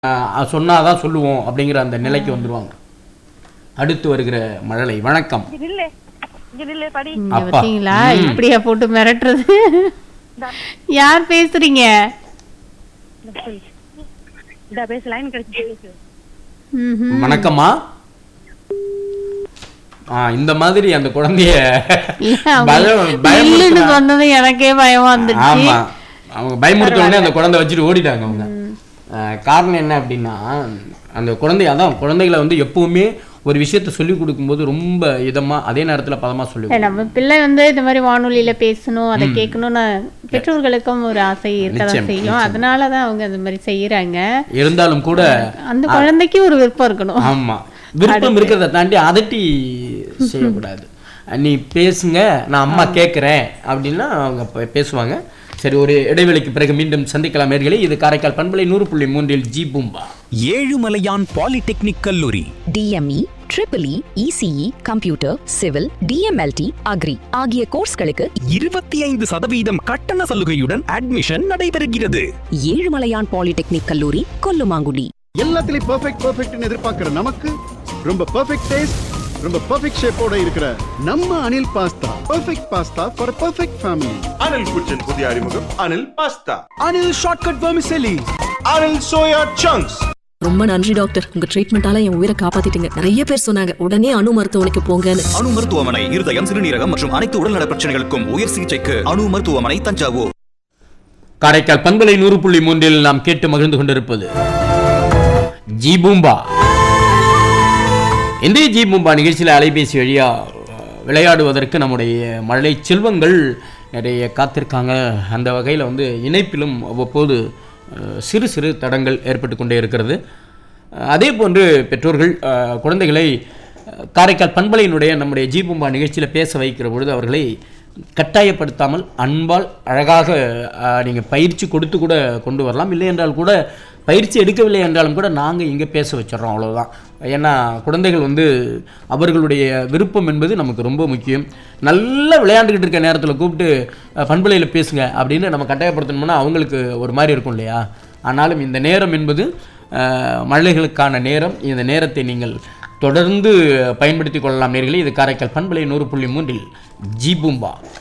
ஆஹ் சொன்னாதான் சொல்லுவோம் அப்படிங்கிற அந்த நிலைக்கு வந்துருவாங்க அடுத்து வருகிற மழலை வணக்கம் இங்க நில்லு இங்க நில்லு படி இங்க அப்பா. பாத்தீங்களா ம். இப்படியா போட்டு மிரட்டுறது யார் பேசுறீங்க இந்த சொல்லு. இந்தா பேசு லைன் கிடைச்சு பேசு ம்ஹும். வணக்கம்மா ஆ இந்த மாதிரி அந்த குழந்தைய இல்ல, அவங்க பயம் நில்லுன்னு பயமுறுத்தினா- சொன்னது எனக்கே பயமா வந்துடுச்சு ஆமா அவங்க பயமுறுத்த உடனே அந்த குழந்தை வச்சுட்டு ஓடிட்டாங்க அவங்க ஆஹ் காரணம் என்ன அப்படின்னா அந்த குழந்தை அதான் குழந்தைகளை வந்து எப்பவுமே ஒரு விஷயத்த சொல்லி கொடுக்கும்போது ரொம்ப இதமா அதே நேரத்துல பதமா சொல்லி இல்ல, நம்ம பிள்ளை வந்து இந்த மாதிரி வானொலியில பேசணும் அதை கேட்கணும்னு பெற்றோர்களுக்கும் ஒரு ஆசை இருக்கதான் நிச்சயம், செய்யும் அதனாலதான் அவங்க அந்த மாதிரி செய்யறாங்க இருந்தாலும் கூட அந்த குழந்தைக்கு ஒரு விருப்பம் இருக்கணும் ஆமா விருப்பம் இருக்கிறத தாண்டி அதட்டி செய்யக்கூடாது நீ பேசுங்க நான் அம்மா கேட்குறேன் அப்படின்னா அவங்க பே- பேசுவாங்க சரி ஒரு இடைவெளிக்கு பிறகு மீண்டும் சந்திக்கலாம் நேர்களே இது காரைக்கால் பண்பலை நூறு புள்ளி மூன்றில் ஜி பூம்பா ஏழுமலையான் பாலிடெக்னிக் கல்லூரி DME triple E ECE computer civil DMLT agri ஆகிய கோர்ஸ்களுக்கு இருபத்தி ஐந்து சதவீதம் கட்டண சலுகையுடன் அட்மிஷன் நடைபெறுகிறது ஏழுமலையான் பாலிடெக்னிக் கல்லூரி கொல்லுமாங்குடி எல்லாத்துலயும் பெர்ஃபெக்ட் பெர்ஃபெக்ட்னு எதிர்பார்க்கிற நமக்கு ரொம்ப பெர்ஃபெக்ட் டேஸ்ட் ரொம்ப பெர்ஃபெக்ட் ஷேப்போட இருக்கிற நம்ம Anil pasta perfect pasta for perfect family Anil kitchen புதிய அறிமுகம் Anil pasta Anil shortcut vermicelli Anil soya chunks ரொம்ப நன்றி டாக்டர் உங்க ட்ரீட்மெண்டால என் உயிரை காப்பாத்திட்டீங்க நிறைய பேர் சொன்னாங்க உடனே அணு மருத்துவமனைக்கு போங்கன்னு அணு மருத்துவமனை இருதயம் சிறுநீரகம் மற்றும் அனைத்து உடல்நல பிரச்சனைகளுக்கும் உயர் சிகிச்சைக்கு அணு மருத்துவமனை தஞ்சாவூர் காரைக்கால் பண்பலை நூறு புள்ளி மூன்றில் நாம் கேட்டு மகிழ்ந்து கொண்டிருப்பது ஜி பூம்பா இன்றைய ஜி பூம்பா நிகழ்ச்சியில் அலைபேசி வழியா அஹ், விளையாடுவதற்கு நம்முடைய மழலை செல்வங்கள் நிறைய காத்திருக்காங்க அந்த வகையில் வந்து இணைப்பிலும் அவ்வப்போது அஹ், சிறு சிறு தடங்கள் ஏற்பட்டு கொண்டே இருக்கிறது அஹ், அதே போன்று பெற்றோர்கள் அஹ், குழந்தைகளை அஹ், காரைக்கால் பண்பலையினுடைய நம்முடைய ஜி பூம்பா நிகழ்ச்சியில் பேச வைக்கிற பொழுது அவர்களை கட்டாயப்படுத்தாமல் அன்பால் அழகாக நீங்கள் பயிற்சி கொடுத்து கூட கொண்டு வரலாம் இல்லை என்றால் கூட பயிற்சி எடுக்கவில்லை என்றாலும் கூட நாங்கள் இங்கே பேச வச்சிடறோம் அவ்வளவுதான் ஏன்னா குழந்தைகள் வந்து அவர்களுடைய விருப்பம் என்பது நமக்கு ரொம்ப முக்கியம் நல்லா விளையாண்டுக்கிட்டு இருக்க நேரத்தில் கூப்பிட்டு அஹ், பண்பலையில் பேசுங்க அப்படின்னு நம்ம கட்டாயப்படுத்தணும்னா அவங்களுக்கு ஒரு மாதிரி இருக்கும் இல்லையா ஆனாலும் இந்த நேரம் என்பது அஹ், மழலைகளுக்கான நேரம் இந்த நேரத்தை நீங்கள் தொடர்ந்து பயன்படுத்திக் கொள்ளலாம் நேர்களே இது காரைக்கால் பண்பலை நூறு புள்ளி மூன்றில் ஜி பூம்பா